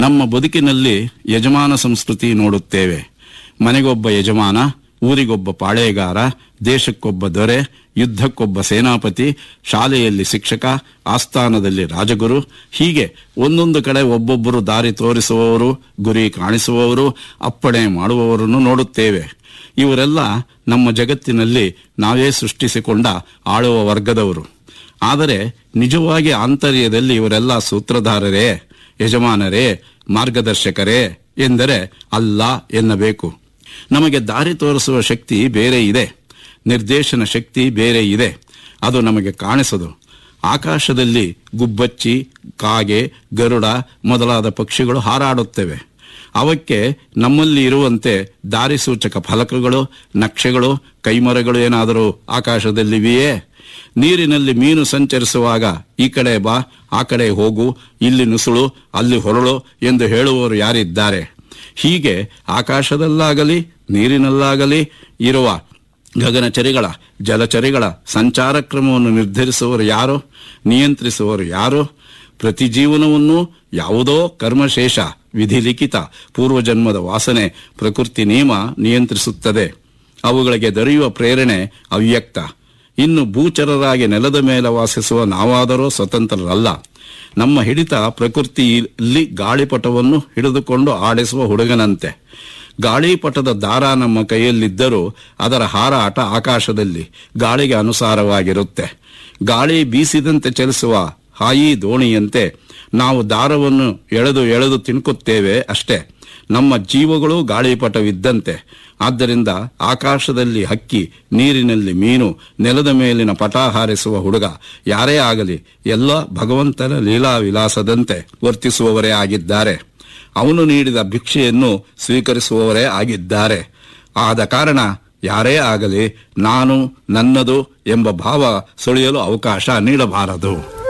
ನಮ್ಮ ಬದುಕಿನಲ್ಲಿ ಯಜಮಾನ ಸಂಸ್ಕೃತಿ ನೋಡುತ್ತೇವೆ ಮನೆಗೊಬ್ಬ ಯಜಮಾನ ಊರಿಗೊಬ್ಬ ಪಾಳೇಗಾರ ದೇಶಕ್ಕೊಬ್ಬ ದೊರೆ ಯುದ್ಧಕ್ಕೊಬ್ಬ ಸೇನಾಪತಿ ಶಾಲೆಯಲ್ಲಿ ಶಿಕ್ಷಕ ಆಸ್ಥಾನದಲ್ಲಿ ರಾಜಗುರು ಹೀಗೆ ಒಂದೊಂದು ಕಡೆ ಒಬ್ಬೊಬ್ಬರು ದಾರಿ ತೋರಿಸುವವರು ಗುರಿ ಕಾಣಿಸುವವರು ಅಪ್ಪಣೆ ಮಾಡುವವರನ್ನು ನೋಡುತ್ತೇವೆ ಇವರೆಲ್ಲ ನಮ್ಮ ಜಗತ್ತಿನಲ್ಲಿ ನಾವೇ ಸೃಷ್ಟಿಸಿಕೊಂಡ ಆಳುವ ವರ್ಗದವರು ಆದರೆ ನಿಜವಾಗಿ ಆಂತರ್ಯದಲ್ಲಿ ಇವರೆಲ್ಲ ಸೂತ್ರಧಾರರೇ ಯಜಮಾನರೇ ಮಾರ್ಗದರ್ಶಕರೇ ಎಂದರೆ ಅಲ್ಲ ಎನ್ನಬೇಕು ನಮಗೆ ದಾರಿ ತೋರಿಸುವ ಶಕ್ತಿ ಬೇರೆ ಇದೆ ನಿರ್ದೇಶನ ಶಕ್ತಿ ಬೇರೆ ಇದೆ ಅದು ನಮಗೆ ಕಾಣಿಸದು ಆಕಾಶದಲ್ಲಿ ಗುಬ್ಬಚ್ಚಿ ಕಾಗೆ ಗರುಡ ಮೊದಲಾದ ಪಕ್ಷಿಗಳು ಹಾರಾಡುತ್ತವೆ ಅವಕ್ಕೆ ನಮ್ಮಲ್ಲಿ ಇರುವಂತೆ ದಾರಿ ಸೂಚಕ ಫಲಕಗಳು ನಕ್ಷೆಗಳು ಕೈಮರಗಳು ಏನಾದರೂ ಆಕಾಶದಲ್ಲಿವೆಯೇ ನೀರಿನಲ್ಲಿ ಮೀನು ಸಂಚರಿಸುವಾಗ ಈ ಕಡೆ ಬಾ ಆ ಕಡೆ ಹೋಗು ಇಲ್ಲಿ ನುಸುಳು ಅಲ್ಲಿ ಹೊರಳು ಎಂದು ಹೇಳುವವರು ಯಾರಿದ್ದಾರೆ ಹೀಗೆ ಆಕಾಶದಲ್ಲಾಗಲಿ ನೀರಿನಲ್ಲಾಗಲಿ ಇರುವ ಗಗನಚರಿಗಳ ಜಲಚರಿಗಳ ಸಂಚಾರ ಕ್ರಮವನ್ನು ನಿರ್ಧರಿಸುವವರು ಯಾರು ನಿಯಂತ್ರಿಸುವವರು ಯಾರು ಪ್ರತಿ ಜೀವನವನ್ನು ಯಾವುದೋ ಕರ್ಮಶೇಷ ವಿಧಿಲಿಖಿತ ಪೂರ್ವಜನ್ಮದ ವಾಸನೆ ಪ್ರಕೃತಿ ನಿಯಮ ನಿಯಂತ್ರಿಸುತ್ತದೆ ಅವುಗಳಿಗೆ ದೊರೆಯುವ ಪ್ರೇರಣೆ ಅವ್ಯಕ್ತ ಇನ್ನು ಭೂಚರರಾಗಿ ನೆಲದ ಮೇಲೆ ವಾಸಿಸುವ ನಾವಾದರೂ ಸ್ವತಂತ್ರರಲ್ಲ ನಮ್ಮ ಹಿಡಿತ ಪ್ರಕೃತಿಯಲ್ಲಿ ಗಾಳಿಪಟವನ್ನು ಹಿಡಿದುಕೊಂಡು ಆಡಿಸುವ ಹುಡುಗನಂತೆ ಗಾಳಿಪಟದ ದಾರ ನಮ್ಮ ಕೈಯಲ್ಲಿದ್ದರೂ ಅದರ ಹಾರಾಟ ಆಕಾಶದಲ್ಲಿ ಗಾಳಿಗೆ ಅನುಸಾರವಾಗಿರುತ್ತೆ ಗಾಳಿ ಬೀಸಿದಂತೆ ಚಲಿಸುವ ಹಾಯಿ ದೋಣಿಯಂತೆ ನಾವು ದಾರವನ್ನು ಎಳೆದು ಎಳೆದು ತಿನ್ಕುತ್ತೇವೆ ಅಷ್ಟೇ ನಮ್ಮ ಜೀವಗಳು ಗಾಳಿಪಟವಿದ್ದಂತೆ ಆದ್ದರಿಂದ ಆಕಾಶದಲ್ಲಿ ಹಕ್ಕಿ ನೀರಿನಲ್ಲಿ ಮೀನು ನೆಲದ ಮೇಲಿನ ಪಟ ಹಾರಿಸುವ ಹುಡುಗ ಯಾರೇ ಆಗಲಿ ಎಲ್ಲ ಭಗವಂತನ ಲೀಲಾ ವಿಲಾಸದಂತೆ ವರ್ತಿಸುವವರೇ ಆಗಿದ್ದಾರೆ ಅವನು ನೀಡಿದ ಭಿಕ್ಷೆಯನ್ನು ಸ್ವೀಕರಿಸುವವರೇ ಆಗಿದ್ದಾರೆ ಆದ ಕಾರಣ ಯಾರೇ ಆಗಲಿ ನಾನು ನನ್ನದು ಎಂಬ ಭಾವ ಸುಳಿಯಲು ಅವಕಾಶ ನೀಡಬಾರದು